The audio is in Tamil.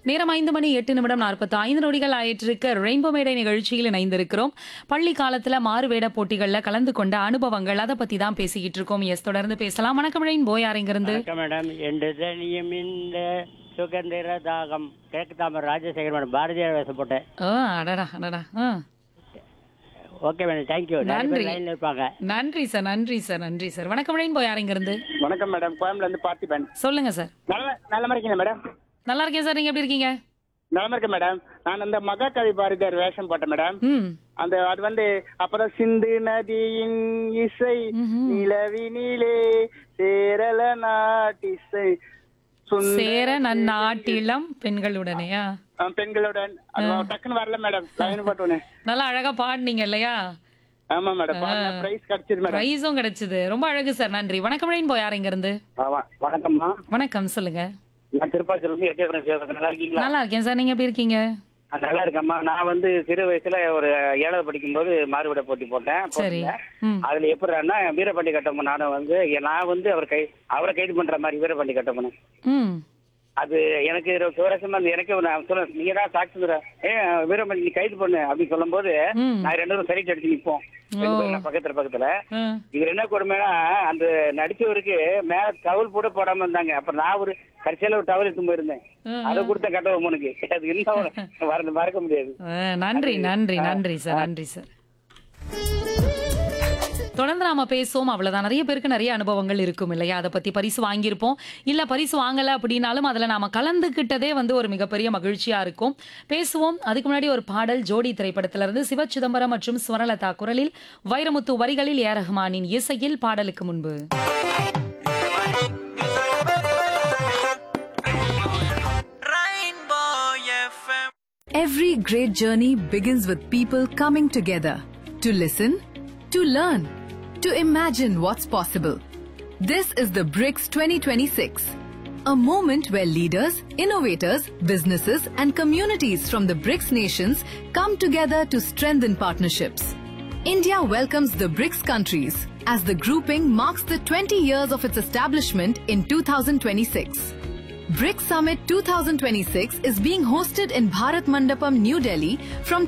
நேரம் ஐந்து மணி எட்டு நிமிடம் நாற்பத்தி ஐந்து நொடிகள் ஆயிட்டிருக்க ரெயின்போ மேடை நிகழ்ச்சியில் இணைந்திருக்கிறோம் பள்ளி காலத்துல மாறுவேட போட்டிகள்ல கலந்து கொண்ட அனுபவங்கள் அதை பத்தி தான் பேசிக்கிட்டு இருக்கோம் எஸ் தொடர்ந்து பேசலாம் வணக்கம் ரெயின்போ யாருங்கிருந்து வணக்கம் மேடம் என்று தனியும் இந்த சுகந்திர தாகம் கிழக்கு தாமர் ராஜசேகர் மேடம் பாரதியார் வேஷம் போட்டேன் ஆ அடடா அடடா ஆ. ஓகே மேடம் தேங்க்யூ நன்றி. லைன்ல இருப்பாங்க நன்றி சார் நன்றி சார் நன்றி சார் வணக்கம் ரெயின்போ யாருங்கிருந்து வணக்கம் மேடம் கோயம்புல இருந்து பார்த்திபன் சொல்லுங்க சார் நல்ல நல்ல இருக்கீங்க மேடம் நல்லா இருக்கேன் சார் நீங்க எப்படி இருக்கீங்க நலமா இருக்கேன் மேடம் நான் அந்த மகாகவி பாரதியார் வேஷம் போட்டேன் மேடம் ம் அந்த அது வந்து அப்பதான் சிந்து நதியின் இசை நிலவினிலே சேரல நாட்டிசை சுந்த- சேர நன்னாட்டிலம் பெண்களுடனேயா ஆ, பெண்களுடன் அது டக்குன்னு வரல மேடம் லைன் போட்டோன்னு நல்லா அழகா பாடுனீங்க இல்லையா ஆமா மேடம் பிரைஸ் கிடைச்சது மேடம் பிரைஸும் கிடைச்சது ரொம்ப அழகு சார் நன்றி வணக்கம் ரெயின்போ யாருங்கிருந்து ஆமா வணக்கம்மா வணக்கம் சொல்லுங்க நான் திருப்பாச்சூர்ல இருந்து எட்டே சேவகன் நல்லா இருக்கீங்களா நல்லா இருக்கேன் சார் நீங்க எப்படி இருக்கீங்க ஆ, நல்லா இருக்கேம்மா நான் வந்து சிறு வயசுல ஒரு ஏழாவது படிக்கும்போது மாறுவிட போட்டி போட்டேன் சரி போட்டிருந்தேன். ம் அதுல எப்படின்னா வீரபாண்டி கட்டம்மன் நானும் வந்து நான் வந்து அவர் கை அவரை கைது பண்ற மாதிரி வீரபாண்டி கட்டம்மன் ம் அது எனக்கு ஒரு சுவரசமா இருந்தது. எனக்கு ஒரு நான் சொல்ல நீங்க தான் சாட்சி சொல்ற ஏ வீரபாண்டி நீ கைது பண்ணு அப்படின்னு சொல்லும்போது ம் நான் ரெண்டு பேரும் சரி அடிச்சு நிப்போம் ரெண்டு பேரும் நான் பக்கத்துல பக்கத்துல ம். இது என்ன கொடுமைனா அந்த நடிச்சவருக்கு மேல டவல் கூட போடாம இருந்தாங்க அப்ப நான் ஒரு கடைசியில ஒரு டவல் எடுத்து போயிருந்தேன் ம். அதை கொடுத்த கட்டவனுக்கு அது இன்னும் மறந்து மறக்க முடியாது ஆ, நன்றி நன்றி நன்றி சார் நன்றி சார் தொடர்ந்து நாம பேசுவோம் அவ்வளவுதான் நிறைய பேருக்கு நிறைய அனுபவங்கள் இருக்கும் இல்லையா அதை பத்தி பரிசு வாங்கியிருப்போம் இல்ல பரிசு வாங்கல அப்படின்னாலும் அதுல நாம கலந்துகிட்டதே வந்து ஒரு மிகப்பெரிய மகிழ்ச்சியா இருக்கும் பேசுவோம் அதுக்கு முன்னாடி ஒரு பாடல் ஜோடி திரைப்படத்திலிருந்து இருந்து சிவ சிதம்பரம் மற்றும் ஸ்வரலதா குரலில் வைரமுத்து வரிகளில் ஏ ரஹ்மானின் இசையில் பாடலுக்கு முன்பு Every great journey begins with people coming together to listen, to learn, to imagine what's possible. This is the BRICS 2026, a moment where leaders, innovators, businesses, and communities from the BRICS nations come together to strengthen partnerships. India welcomes the BRICS countries as the grouping marks the 20 years of its establishment in 2026. BRICS Summit 2026 is being hosted in Bharat Mandapam, New Delhi from